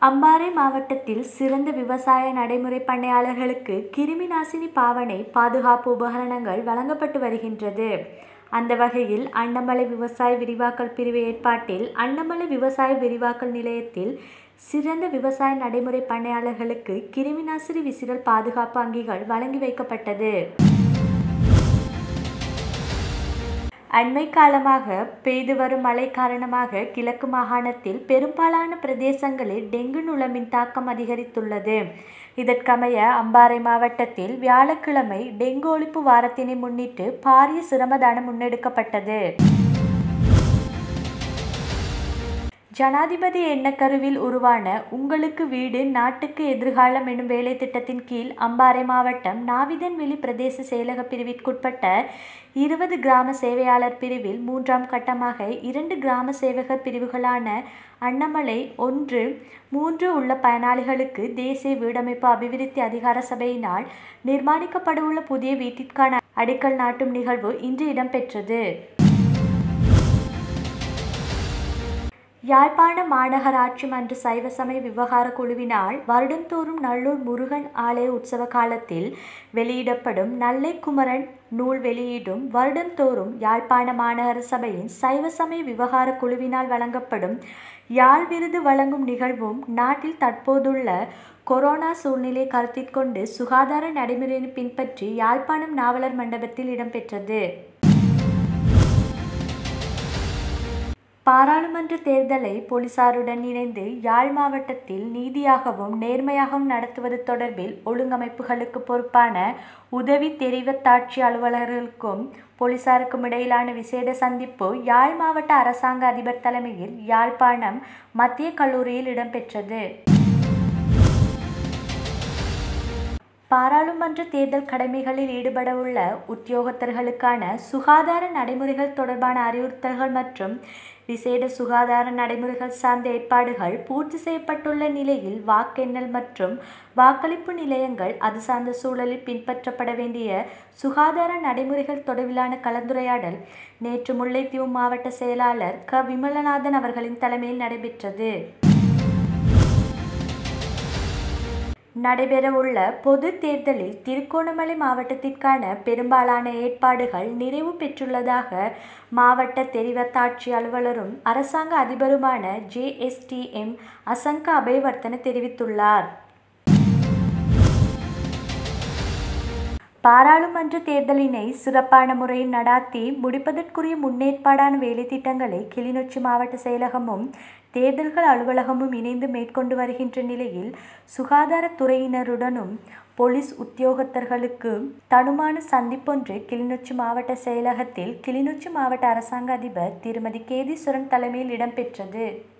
அம்பாறை மாவட்டத்தில் சிறந்த விவசாய நடைமுறை பண்ணையாளர்களுக்கு கிருமி நாசினி பாவனை பாதுகாப்பு உபகரணங்கள் வழங்கப்பட்டு வருகின்றது அந்த வகையில் அன்னமலை விவசாய விரிவாக்கல் பிரிவு ஏற்பாட்டில் அன்னமலை விவசாய விரிவாக்கல் நிலையத்தில் சிறந்த விவசாய நடைமுறை பண்ணையாளர்களுக்கு கிருமிநாசினி விசிறல் பாதுகாப்பு அங்கிகள் வழங்கி வைக்கப்பட்டது அண்மை காலமாக பெய்து வரும் மழை காரணமாக கிழக்கு மாகாணத்தில் பெரும்பாலான பிரதேசங்களில் டெங்கு நுளம்பின் தாக்கம் அதிகரித்துள்ளது இதற்கமைய அம்பாறை மாவட்டத்தில் வியாழக்கிழமை டெங்கு ஒழிப்பு வாரத்தினை முன்னிட்டு பாரிய சிரமதானம் முன்னெடுக்கப்பட்டது ஜனாதிபதி எண்ணக்கருவில் உருவான உங்களுக்கு வீடு நாட்டுக்கு எதிர்காலம் எனும் வேலை திட்டத்தின் கீழ் அம்பாறை மாவட்டம் நாவிதன்வெளி பிரதேச செயலக பிரிவிற்குட்பட்ட இருபது கிராம சேவையாளர் பிரிவில் மூன்றாம் கட்டமாக இரண்டு கிராம சேவகர் பிரிவுகளான அன்னமலை ஒன்று மூன்று உள்ள பயனாளிகளுக்கு தேசிய வீடமைப்பு அபிவிருத்தி அதிகார சபையினால் நிர்மாணிக்கப்படவுள்ள புதிய வீட்டிற்கான அடிக்கல் நாட்டும் நிகழ்வு இன்று இடம்பெற்றது யாழ்ப்பாண மாநகராட்சி மன்ற சைவ சமய விவகார குழுவினால் வருடந்தோறும் நல்லூர் முருகன் ஆலய உற்சவ காலத்தில் வெளியிடப்படும் நல்லை குமரன் நூல் வெளியீடும் வருடந்தோறும் யாழ்ப்பாண மாநகர சபையின் சைவ சமய விவகார குழுவினால் வழங்கப்படும் யாழ் விருது வழங்கும் நிகழ்வும் நாட்டில் தற்போதுள்ள கொரோனா சூழ்நிலை கருத்தில் கொண்டு சுகாதார நடைமுறையை பின்பற்றி யாழ்ப்பாணம் நாவலர் மண்டபத்தில் இடம்பெற்றது பாராளுமன்ற தேர்தலை போலீசாருடன் இணைந்து யாழ் மாவட்டத்தில் நீதியாகவும் நேர்மையாகவும் நடத்துவது தொடர்பில் ஒழுங்கமைப்புகளுக்கு பொறுப்பான உதவி தெரிவத்தாட்சி அலுவலர்களுக்கும் போலீசாருக்கும் இடையிலான விசேட சந்திப்பு யாழ் மாவட்ட அரசாங்க அதிபர் தலைமையில் யாழ்ப்பாணம் மத்திய கல்லூரியில் இடம்பெற்றது பாராளுமன்ற தேர்தல் கடமைகளில் ஈடுபடவுள்ள உத்தியோகத்தர்களுக்கான சுகாதார நடைமுறைகள் தொடர்பான அறிவுறுத்தல்கள் மற்றும் விசேட சுகாதார நடைமுறைகள் சார்ந்த ஏற்பாடுகள் பூர்த்தி செய்யப்பட்டுள்ள நிலையில் வாக்கெண்ணல் மற்றும் வாக்களிப்பு நிலையங்கள் அது சார்ந்த சூழலில் பின்பற்றப்பட வேண்டிய சுகாதார நடைமுறைகள் தொடர்பிலான கலந்துரையாடல் நேற்று முல்லைத்தீவு மாவட்ட செயலாளர் க விமலநாதன் அவர்களின் தலைமையில் நடைபெற்றது நடைபெறவுள்ள பொது தேர்தலில் திருகோணமலை மாவட்டத்திற்கான பெரும்பாலான ஏற்பாடுகள் நிறைவு பெற்றுள்ளதாக மாவட்ட தெரிவத்தாட்சி அலுவலரும் அரசாங்க அதிபருமான ஜேஎஸ்டிஎம் அசங்க அபயவர்த்தன தெரிவித்துள்ளார் பாராளுமன்ற தேர்தலினை சிறப்பான முறையில் நடாத்தி முடிப்பதற்குரிய முன்னேற்பாடான வேலை திட்டங்களை கிளிநொச்சி மாவட்ட செயலகமும் தேர்தல்கள் அலுவலகமும் இணைந்து மேற்கொண்டு வருகின்ற நிலையில் சுகாதாரத்துறையினருடனும் போலீஸ் உத்தியோகத்தர்களுக்கு தனுமான சந்திப்பொன்று கிளிநொச்சி மாவட்ட செயலகத்தில் கிளிநொச்சி மாவட்ட அரசாங்க அதிபர் திருமதி கேதீஸ்வரன் தலைமையில் இடம்பெற்றது